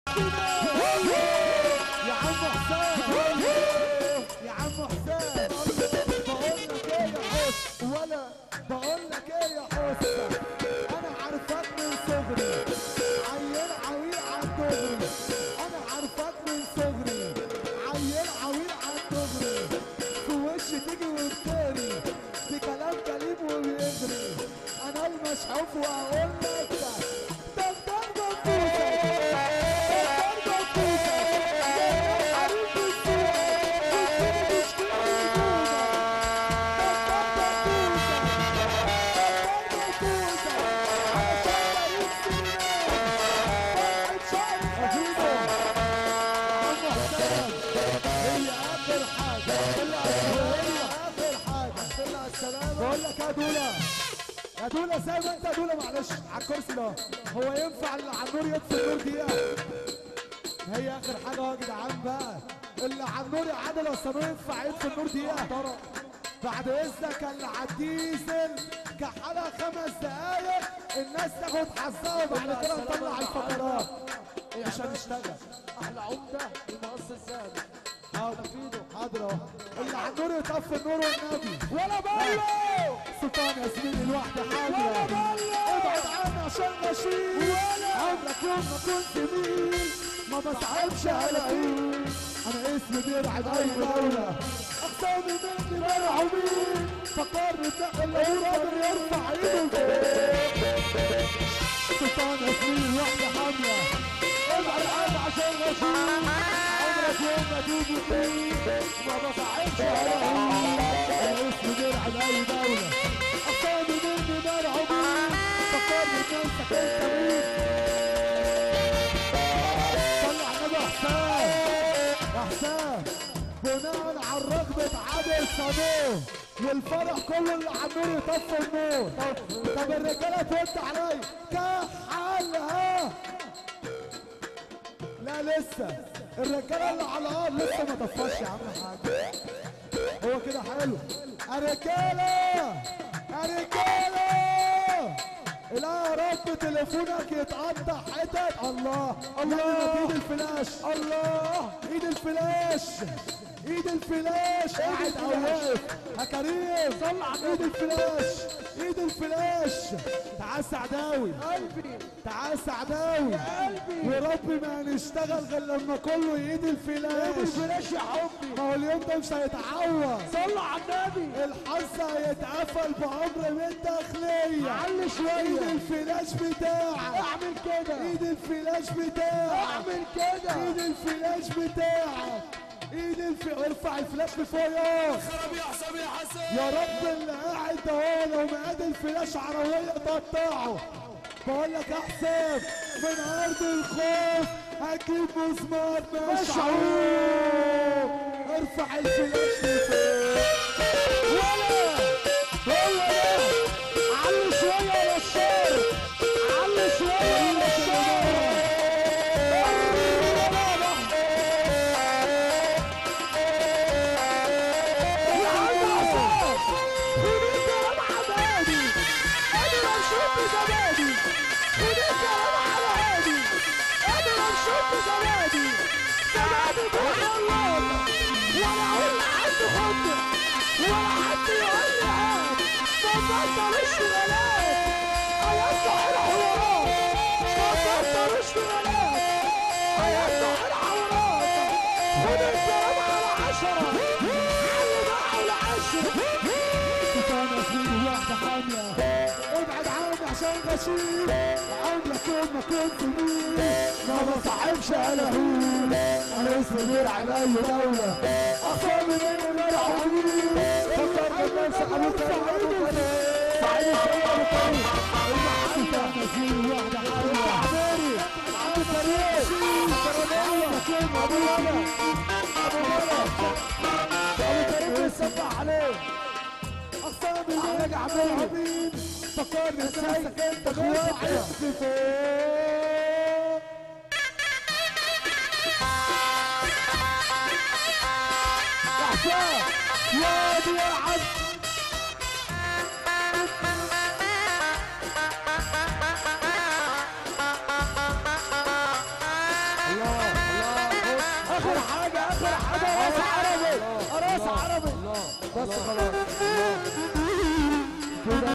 يا عم حسام يا عم حسام بقول لك ايه يا حس ولا بقول لك ايه يا حس انا عارفك من صغري عيل عويل على الدغري انا عارفك من صغري عيل عويل على الدغري في وشي تيجي وتطيري بكلام كليم وبيجري انا المشحوف واقول لك ده ده ده بقول لك يا دولا يا دولا زي ما انت يا دولا معلش على الكرسي ده هو ينفع اللي على النور يطفي النور دقيقه هي اخر حاجه اهو يا جدعان بقى اللي على النور يا عادل اصلا ينفع يطفي النور دقيقه بعد اذنك اللي على الديزل كحالة خمس دقايق الناس تاخد حظها وبعد كده نطلع الفقرات مش هنشتغل احلى عمده المقص الذهبي حاضر حاضر اهو اللي على النور يطفي النور والنبي ولا بالو سلطان ياسمين الواحدة حاضرة ولا بالو ابعد عني عشان غشيم عمرك يوم ما كنت مين ما بصعبش على عين انا اسمي بيرعب اي دولة اقسامي مني مرعوبين فكرني تنقل لو قادر يرفع ايده لفوق سلطان ياسمين الواحدة حاملة ابعد عني عشان غشيم عمرك يوم ما تيجي فيه ما بصعبش على عين انا اسمي بيرعب اي دولة اقسامي مني مرعوبين فكرني بنفسك انت مين طلع النبي حسام يا حسام بناء على الرغبة عادل صابون والفرح كله اللي على النور يطفي النور طب الرجالة تود عليا كحلها لا لسه الرجالة اللي على الارض لسه ما طفاش يا عم حاج هو كده حلو الرجالة الرجالة لا يا رب تليفونك يتقطع حتت الله الله ايد الفلاش الله ايد الفلاش ايد الفلاش قاعد او واقف يا كريم طلع ايد الفلاش ايد الفلاش تعال سعداوي قلبي تعال سعداوي يا قلبي. وربي ما هنشتغل غير لما كله ايد الفلاش الفلاش يا حبي ما هو اليوم ده مش هيتعوض صلى على النبي الحظ هيتقفل بأمر من الداخلية علي شوية. ايد الفلاش بتاعك اعمل كده ايد الفلاش بتاعك اعمل كده ايد الفلاش بتاعك ايد الف... ارفع الفلاش لفوق يا خرب يا حسام يا حسن يا رب اللي قاعد ده هو لو مقاد الفلاش عربية تقطعه بقول لك يا حسام من ارض الخوف هجيب مسمار مشعوب ارفع الفلاش لفوق ولا ولا علي شويه يا الشارع علي شويه يا الشارع يا عم عصام خد الكلام على هادي انا مشروب زبادي خد الكلام على هادي انا مشروب زبادي زبادي بروح الله ولا اقول لحد خد ولا حد يقول لي هات ما تبطلش غلاب هيفتح الحوارات ما تبطلش غلاب هيفتح الحوارات خد الكلام على عشرة علي بقى على عشرة سلطان ياسمين واحدة حامية ابعد عني عشان غشيم عمرك يوم ما كنت مين ما بصعبش على هون انا اسمي نور على اي دولة اصابي مني مرحبين فكرت بنفسي ابو كريم ابو كريم سعيد الشيخ ابو كريم سلطان ياسمين واحدة حامية عمري ابو كريم عمرك يوم ابو ولد ابو ولد ابو كريم بيصبح عليه اقسام بالله يا عمري فكرني نفسك انت اخواتي فوق يا حسام يا ابو يا عبد اخر حاجه اخر حاجه راس عربي راس عربي بس خلاص كده